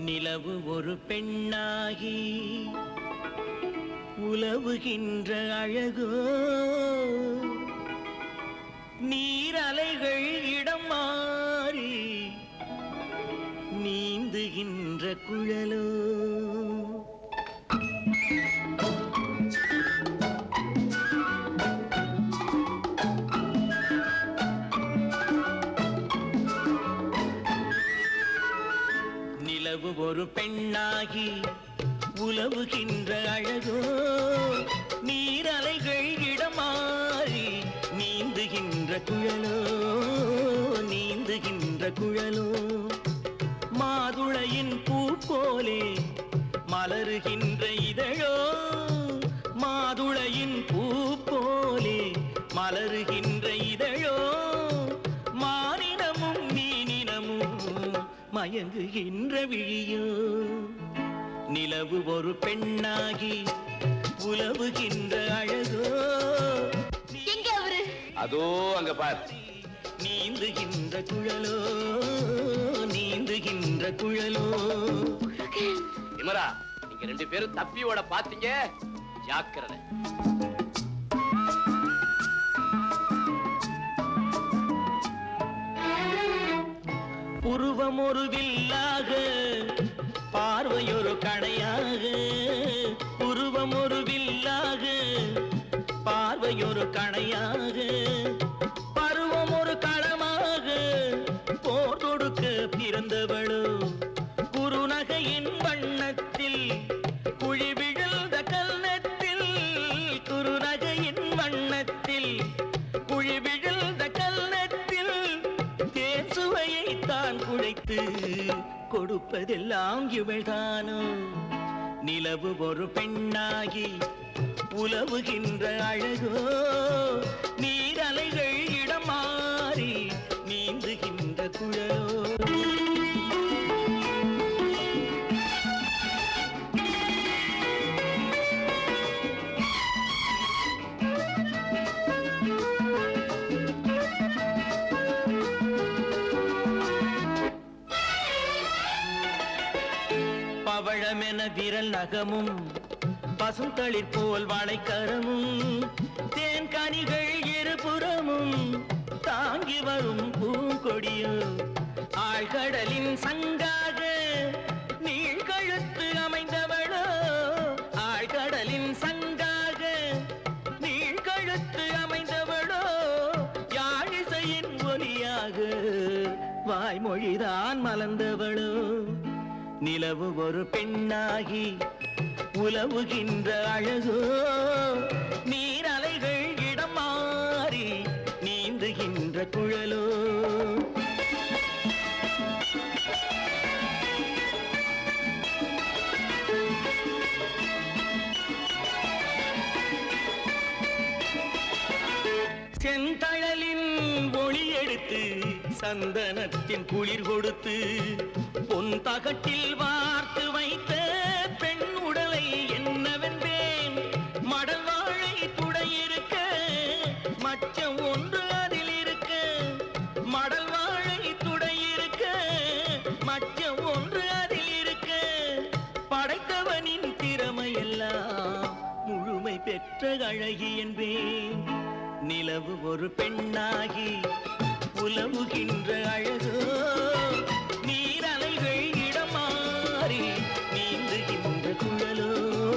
நிலவு ஒரு பெண்ணாகி உலவுகின்ற அழகோ நீரலைகள் இடம் மாறி நீந்துகின்ற குழலோ நிலவு ஒரு பெண்ணாகி உலவுகின்ற அழகோ நீரலைகள் இடமாறி நீந்துகின்ற குழலோ நீந்துகின்ற குழலோ மாதுளையின் பூ போலே மலருகின்ற இதழோ மாதுளையின் பூ போலே மலருகின்ற இதழோ மானினமும் மீனினமும் மயங்குகின்ற விழியோ நிலவு ஒரு பெண்ணாகி உலவுகின்ற அழகோ எங்க அவரு அதோ அங்க பார் நீந்துகின்ற குழலோ நீந்துகின்ற குழலோ விமரா நீங்க ரெண்டு பேரும் தப்பி ஓட பாத்தீங்க ஜாக்கிரதை உருவம் ஒரு வில்லாக பார்வையொரு கணையாக உருவம் ஒரு வில்லாக பார்வையொரு கணையாக பருவம் ஒரு களமாக போர் தொடுக்க பிறந்தவளோ குறுநகையின் வண்ணத்தில் குழி விழுந்த கல்நத்தில் குறுநகையின் வண்ணத்தில் குழி விழுந்த கல்நத்தில் தேன் சுவையை தான் குழைத்து கொடுப்பதெல்லாம் இவள்தானோ நிலவு ஒரு பெண்ணாகி உலவுகின்ற அழகோ நீரலைகள் இடம் மாறி நீந்துகின்ற குழலோ பவழமென விரல் நகமும் பசுந்தளிர் போல் வாழைக்கரமும் தேன் கனிகள் இருபுறமும் தாங்கி வரும் பூங்கொடியோ ஆழ்கடலின் சங்காக நீழ்கழுத்து அமைந்தவளோ ஆழ்கடலின் சங்காக நீழ்கழுத்து அமைந்தவளோ யாழிசையின் ஒலியாக வாய்மொழிதான் மலர்ந்தவளோ நிலவு ஒரு பெண்ணாகி உலவுகின்ற அழகோ நீரலைகள் இடம் மாறி நீந்துகின்ற குழலோ செந்தழலின் ஒளி எடுத்து சந்தனத்தின் குளிர் கொடுத்து பொன் தகட்டில் வார்த்து வைத்த பெண் உடலை என்னவென்பேன் மடல் வாழை துடையிருக்க மச்சம் ஒன்று அதில் இருக்க மடல் வாழை துடையிருக்க மச்சம் ஒன்று அதில் இருக்க படைத்தவனின் திறமையெல்லாம் முழுமை பெற்ற அழகி என்பேன் நிலவு ஒரு பெண்ணாகி உலவுகின்ற அழகோ நீரலைகள் இடம் மாறி நீந்துகின்ற குழலோ